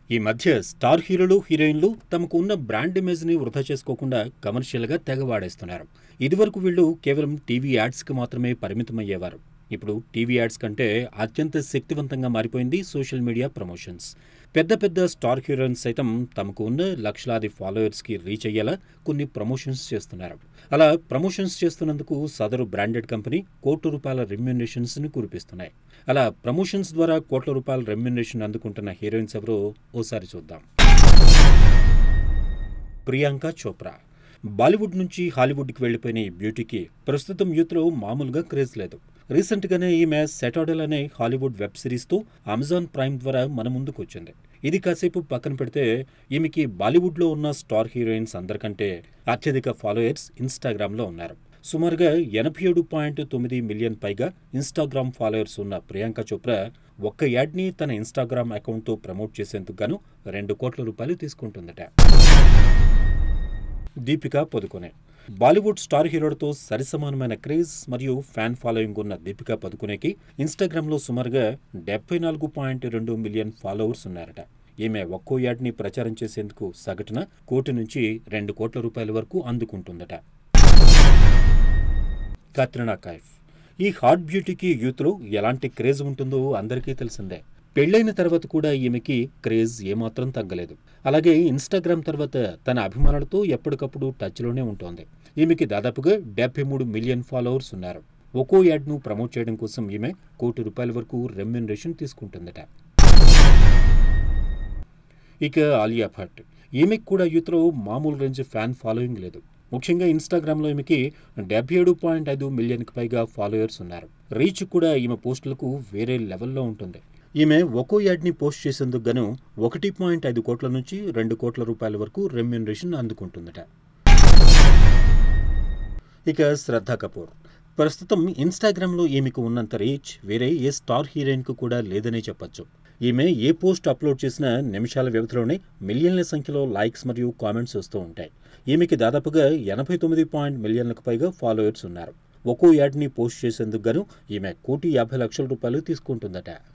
ఈ మధ్య స్టార్ హీరోలు హీరోయిన్లు తమకు ఉన్న బ్రాండ్ ఇమేజ్ని వృధా చేసుకోకుండా కమర్షియల్గా తెగ వాడేస్తున్నారు ఇదివరకు వీళ్ళు కేవలం టీవీ యాడ్స్కి మాత్రమే పరిమితమయ్యేవారు ఇప్పుడు టీవీ యాడ్స్ కంటే అత్యంత శక్తివంతంగా మారిపోయింది సోషల్ మీడియా ప్రమోషన్స్ పెద్ద పెద్ద స్టార్ హీరోయిన్స్ సైతం తమకు ఉన్న లక్షలాది ఫాలోయర్స్కి రీచ్ అయ్యేలా కొన్ని ప్రమోషన్స్ చేస్తున్నారు అలా ప్రమోషన్స్ చేస్తున్నందుకు సదరు బ్రాండెడ్ కంపెనీ కోట్ల రూపాయల రెమ్యునరేషన్స్ని కురిపిస్తున్నాయి అలా ప్రమోషన్స్ ద్వారా కోట్ల రూపాయల రెమ్యునరేషన్ అందుకుంటున్న హీరోయిన్స్ ఎవరో ఓసారి చూద్దాం ప్రియాంక చోప్రా బాలీవుడ్ నుంచి హాలీవుడ్కి వెళ్లిపోయిన ఈ బ్యూటీకి ప్రస్తుతం యూత్లో మామూలుగా క్రేజ్ లేదు రీసెంట్గానే ఈమె సెటాడల్ అనే హాలీవుడ్ వెబ్ సిరీస్తో అమెజాన్ ప్రైమ్ ద్వారా మన ముందుకు వచ్చింది ఇది కాసేపు పక్కన పెడితే ఈమెకి బాలీవుడ్లో ఉన్న స్టార్ హీరోయిన్స్ అందరికంటే అత్యధిక ఫాలోయర్స్ ఇన్స్టాగ్రామ్లో ఉన్నారు సుమారుగా ఎనభై ఏడు పాయింట్ తొమ్మిది మిలియన్ పైగా ఇన్స్టాగ్రామ్ ఫాలోయర్స్ ఉన్న ప్రియాంక చోప్రా ఒక్క యాడ్ని తన ఇన్స్టాగ్రామ్ అకౌంట్తో ప్రమోట్ చేసేందుకు గాను రెండు కోట్ల రూపాయలు తీసుకుంటుందట దీపిక పదుకొనే బాలీవుడ్ స్టార్ హీరోలతో సరిసమానమైన క్రేజ్ మరియు ఫ్యాన్ ఫాలోయింగ్ ఉన్న దీపిక పదుకొనేకి ఇన్స్టాగ్రామ్లో సుమారుగా డెబ్బై నాలుగు పాయింట్ రెండు మిలియన్ ఫాలోవర్స్ ఉన్నారట ఈమె ఒక్కో యాడ్ని ప్రచారం చేసేందుకు సగటున కోటి నుంచి రెండు కోట్ల రూపాయల వరకు అందుకుంటుందట కత్రినా కైఫ్ ఈ హాట్ బ్యూటీకి యూత్లో ఎలాంటి క్రేజ్ ఉంటుందో అందరికీ తెలిసిందే పెళ్లైన తర్వాత కూడా ఈమెకి క్రేజ్ ఏమాత్రం తగ్గలేదు అలాగే ఇన్స్టాగ్రామ్ తర్వాత తన అభిమానులతో ఎప్పటికప్పుడు టచ్లోనే ఉంటోంది ఈమెకి దాదాపుగా డెబ్బై మూడు మిలియన్ ఫాలోవర్స్ ఉన్నారు ఒక్కో యాడ్ను ప్రమోట్ చేయడం కోసం ఈమె కోటి రూపాయల వరకు రెమ్యునరేషన్ తీసుకుంటుందట ఇక ఆలియా భట్ ఈమెకి కూడా యూత్లో మామూలు రేంజ్ ఫ్యాన్ ఫాలోయింగ్ లేదు ముఖ్యంగా ఇన్స్టాగ్రామ్లో ఈమెకి డెబ్బై ఏడు పాయింట్ ఐదు మిలియన్కి పైగా ఫాలోయర్స్ ఉన్నారు రీచ్ కూడా ఈమె పోస్టులకు వేరే లెవెల్లో ఉంటుంది ఈమె ఒక్కో యాడ్ని పోస్ట్ చేసేందుకు గాను ఒకటి పాయింట్ ఐదు కోట్ల నుంచి రెండు కోట్ల రూపాయల వరకు రెమ్యునరేషన్ అందుకుంటుందట ఇక శ్రద్ధ కపూర్ ప్రస్తుతం ఇన్స్టాగ్రామ్లో ఈమెకు ఉన్నంత రీచ్ వేరే ఏ స్టార్ హీరోయిన్కు కూడా లేదనే చెప్పొచ్చు ఈమె ఏ పోస్ట్ అప్లోడ్ చేసినా నిమిషాల వ్యవధిలోనే మిలియన్ల సంఖ్యలో లైక్స్ మరియు కామెంట్స్ వస్తూ ఉంటాయి ఈమెకి దాదాపుగా ఎనభై తొమ్మిది పాయింట్ మిలియన్లకు పైగా ఫాలోయర్స్ ఉన్నారు ఒక్కో యాడ్ని పోస్ట్ చేసేందుకు గాను ఈమె కోటి యాభై లక్షల రూపాయలు తీసుకుంటుందట